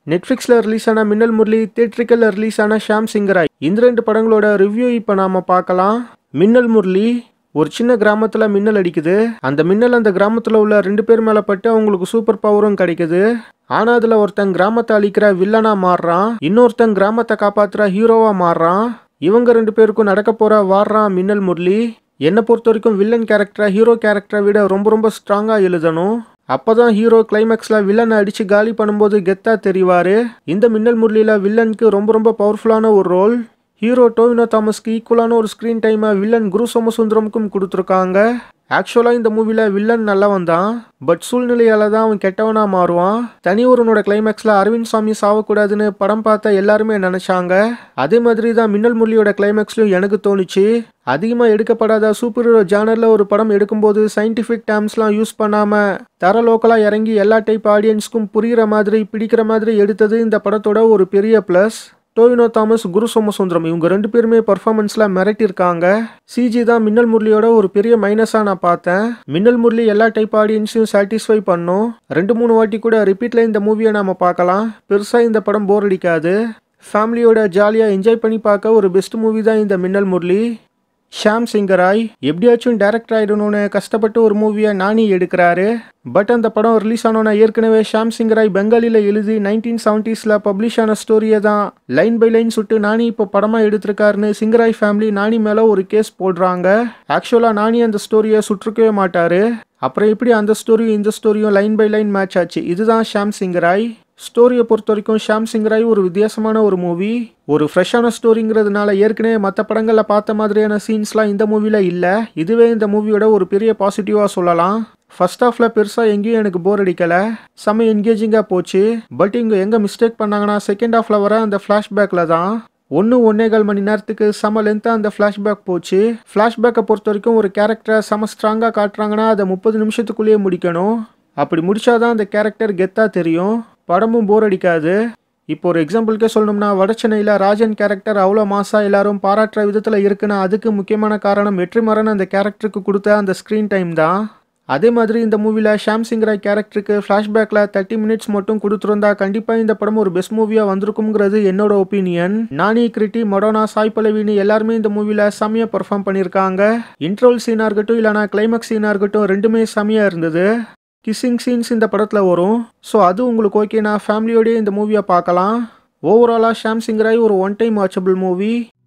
நெட்ஃப்ளிக்ஸில் ரிலீஸ் ஆன மின்னல் முரளி தேட்ரிக்கலில் ரிலீஸ் ஆன ஷாம் சிங்கராய் இந்த ரெண்டு படங்களோட ரிவ்யூ இப்போ நாம பார்க்கலாம் மின்னல் முரளி ஒரு சின்ன கிராமத்துல மின்னல் அடிக்குது அந்த மின்னல் அந்த கிராமத்துல உள்ள ரெண்டு பேர் மேல பட்டு அவங்களுக்கு சூப்பர் பவரும் கிடைக்குது ஆனா அதுல ஒருத்தன் கிராமத்தை அழிக்கிற வில்லனா மாறுறான் இன்னொருத்தன் கிராமத்தை காப்பாத்துற ஹீரோவா மாறுறான் இவங்க ரெண்டு பேருக்கும் நடக்க போற வாடுறான் மின்னல் முரளி என்னை பொறுத்த வரைக்கும் வில்லன் கேரக்டரை ஹீரோ கேரக்டரை விட ரொம்ப ரொம்ப ஸ்ட்ராங்கா எழுதணும் அப்பதான் ஹீரோ கிளைமேக்ஸ்ல வில்லனை அடிச்சு காலி பண்ணும்போது கெத்தா தெரிவாரு இந்த மின்னல் முரளியில வில்லனுக்கு ரொம்ப ரொம்ப பவர்ஃபுல்லான ஒரு ரோல் ஹீரோ டோவினோ தாமஸ்க்கு ஈக்குவலான ஒரு ஸ்க்ரீன் டைமை வில்லன் குரு சோமசுந்தரமுக்கும் கொடுத்துருக்காங்க ஆக்சுவலாக இந்த மூவியில் வில்லன் நல்லவன் தான் பட் சூழ்நிலையால தான் அவன் கெட்டவனா மாறுவான் தனி ஒருவனோட கிளைமேக்ஸில் அரவிந்த் சாமி சாவக்கூடாதுன்னு படம் பார்த்த எல்லாருமே நினச்சாங்க அதே மாதிரி தான் மின்னல் முரளியோட கிளைமேக்ஸ்லையும் எனக்கு தோணுச்சு அதிகமாக எடுக்கப்படாத சூப்பர் ஹீரோ ஜானரில் ஒரு படம் எடுக்கும்போது சயின்டிஃபிக் டேர்ம்ஸ்லாம் யூஸ் பண்ணாமல் தர லோக்கலாக இறங்கி எல்லா டைப் ஆடியன்ஸ்க்கும் புரிகிற மாதிரி பிடிக்கிற மாதிரி எடுத்தது இந்த படத்தோட ஒரு பெரிய ப்ளஸ் டோவினோ தாமஸ் குரு சோமசுந்தரம் இவங்க ரெண்டு பேருமே பர்ஃபார்மன்ஸ்ல மிரட்டியிருக்காங்க சிஜி தான் மின்னல் முரளியோட ஒரு பெரிய மைனஸா நான் பார்த்தேன் மின்னல் முரளி எல்லா டைப் ஆடியன்ஸையும் சாட்டிஸ்ஃபை பண்ணும் ரெண்டு மூணு வாட்டி கூட ரிப்பீட்ல இந்த மூவியை நாம பார்க்கலாம் பெருசா இந்த படம் போர் அடிக்காது ஃபேமிலியோட ஜாலியாக என்ஜாய் பண்ணி பார்க்க ஒரு பெஸ்ட் மூவி தான் இந்த மின்னல் முரளி ஷாம் சிங்கராய் எப்படியாச்சும் டேரக்டர் ஆயிடணும்னு கஷ்டப்பட்டு ஒரு மூவியை நானி எடுக்கிறாரு பட் அந்த படம் ரிலீஸ் ஆனோன்னா ஏற்கனவே ஷாம் சிங்கராய் பெங்காலியில் எழுதி நைன்டீன் செவன்ட்டீஸில் பப்ளிஷ் ஆன ஸ்டோரியை தான் லைன் பை லைன் சுட்டு நானி இப்போ படமாக எடுத்திருக்காருன்னு சிங்கராய் ஃபேமிலி நானி மேலே ஒரு கேஸ் போடுறாங்க ஆக்சுவலாக நானி அந்த ஸ்டோரியை சுற்றுக்கவே மாட்டாரு அப்புறம் எப்படி அந்த ஸ்டோரியும் இந்த ஸ்டோரியும் லைன் பை லைன் மேட்ச் ஆச்சு இதுதான் ஷாம் சிங்கராய் ஸ்டோரியை பொறுத்த வரைக்கும் ஷாம் சிங்கராய் ஒரு வித்தியாசமான ஒரு மூவி ஒரு ஃப்ரெஷ்ஷான ஸ்டோரிங்கிறதுனால ஏற்கனவே மற்ற படங்களில் பார்த்த மாதிரியான சீன்ஸ்லாம் இந்த மூவியில் இல்லை இதுவே இந்த மூவியோட ஒரு பெரிய பாசிட்டிவாக சொல்லலாம் ஃபர்ஸ்ட் ஹாஃப்ல பெருசாக எங்கேயும் எனக்கு போர் அடிக்கலை செம்ம என்கேஜிங்காக போச்சு பட் இங்கே எங்கே மிஸ்டேக் பண்ணாங்கன்னா செகண்ட் ஹாஃப்ல வர அந்த ஃப்ளாஷ்பேக்கில் தான் ஒன்று ஒன்னேகால் மணி நேரத்துக்கு செம லென்த்தாக அந்த ஃப்ளாஷ்பேக் போச்சு ஃப்ளாஷ்பேக்கை பொறுத்த வரைக்கும் ஒரு கேரக்டரை செம ஸ்ட்ராங்காக காட்டுறாங்கன்னா அதை முப்பது நிமிஷத்துக்குள்ளேயே முடிக்கணும் அப்படி முடிச்சாதான் அந்த கேரக்டர் கெத்தாக தெரியும் படமும் போர் அடிக்காது இப்போ ஒரு எக்ஸாம்பிளுக்கே சொல்லணும்னா வடச்சென்னையில் ராஜன் கேரக்டர் அவ்வளோ மாசா எல்லாரும் பாராட்டுற விதத்தில் இருக்குன்னா அதுக்கு முக்கியமான காரணம் வெற்றிமாறன் அந்த கேரக்டருக்கு கொடுத்த அந்த ஸ்க்ரீன் டைம் தான் அதே மாதிரி இந்த மூவியில் ஷாம் சிங் ராய் கேரக்டருக்கு ஃப்ளாஷ்பேக்கில் தேர்ட்டி மினிட்ஸ் மட்டும் கொடுத்துருந்தா கண்டிப்பாக இந்த படம் ஒரு பெஸ்ட் மூவியாக வந்திருக்குங்கிறது என்னோட ஒப்பீனியன் நானி கிரிட்டி மொடோனா சாய் பல்லவின்னு எல்லாருமே இந்த மூவியில் செம்மையாக பெர்ஃபார்ம் பண்ணியிருக்காங்க இன்ட்ரோல் சீனாக இருக்கட்டும் இல்லைனா கிளைமேக்ஸ் சீனாக இருக்கட்டும் ரெண்டுமே செம்மையாக இருந்தது கிஸ்ஸிங் சீன்ஸ் இந்த படத்தில் வரும் ஸோ அது உங்களுக்கு ஓகேனா ஃபேமிலியோடய இந்த மூவியை பார்க்கலாம் ஓவராலாக ஷாம் சிங் ராய் ஒரு ஒன் டைம் வாட்சபிள் மூவி